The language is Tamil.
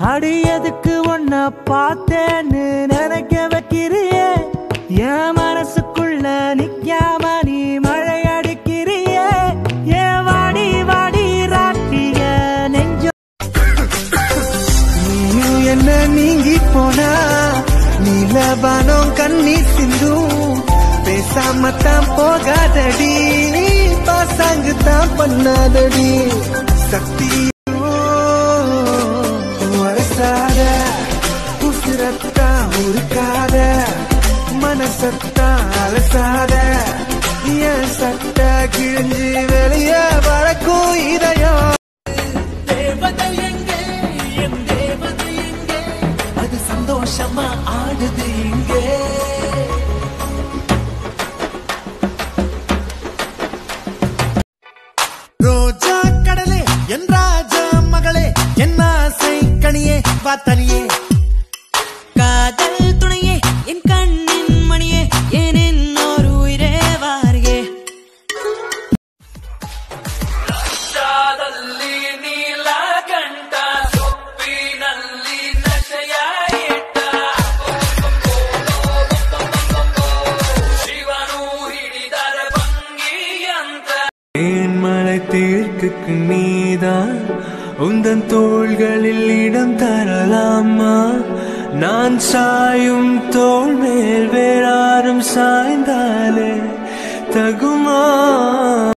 அடி எதுக்கு ஒன்ன பார்த்தேன்னு நினைக்க வைக்கிறியே என் மனசுக்குள்ள நிக்காம நீ மழை அடிக்கிறியே ஏன் வாடி வாடி ராட்டிய நெஞ்ச நீயும் என்ன நீங்கி போனா நீலவானம் கண்ணீர் சிந்தும் பேசாம தான் போகாதடி பாசாங்கு தான் பண்ணாதடி சக்தி வரசாத உசுரத்தா உருக்காத மனசத்தா அலசாத என் சட்ட கிழிஞ்சு வெளியே வரக்கும் இதயம் தேவதை எங்கே என் தேவதை எங்கே அது சந்தோஷமா ஆடுது இங்கே ரோஜா கடலே என் ராஜா மகளே என் ஆசை கனியே வா தனியே காதல் துணையே என் கண்ணின் மணியே ஏன் என்னொரு உயிரே வாரியே ದಲ್ಲಿ ನೀಲಕಂಠ ಸೊಪ್ಪಿನಲ್ಲಿ ನಶೆಯಾಯಿಟ್ಟ ಶಿವನು ಹಿಡಿದರ ಭಂಗಿಯಂತ தேன்மலை தீர்க்குக்கு நீதான் உந்தன் தோள்களில் இடம் தரலாமா நான் சாயும் தோள் மேல் வேறாரும் சாய்ந்தாலே தகுமா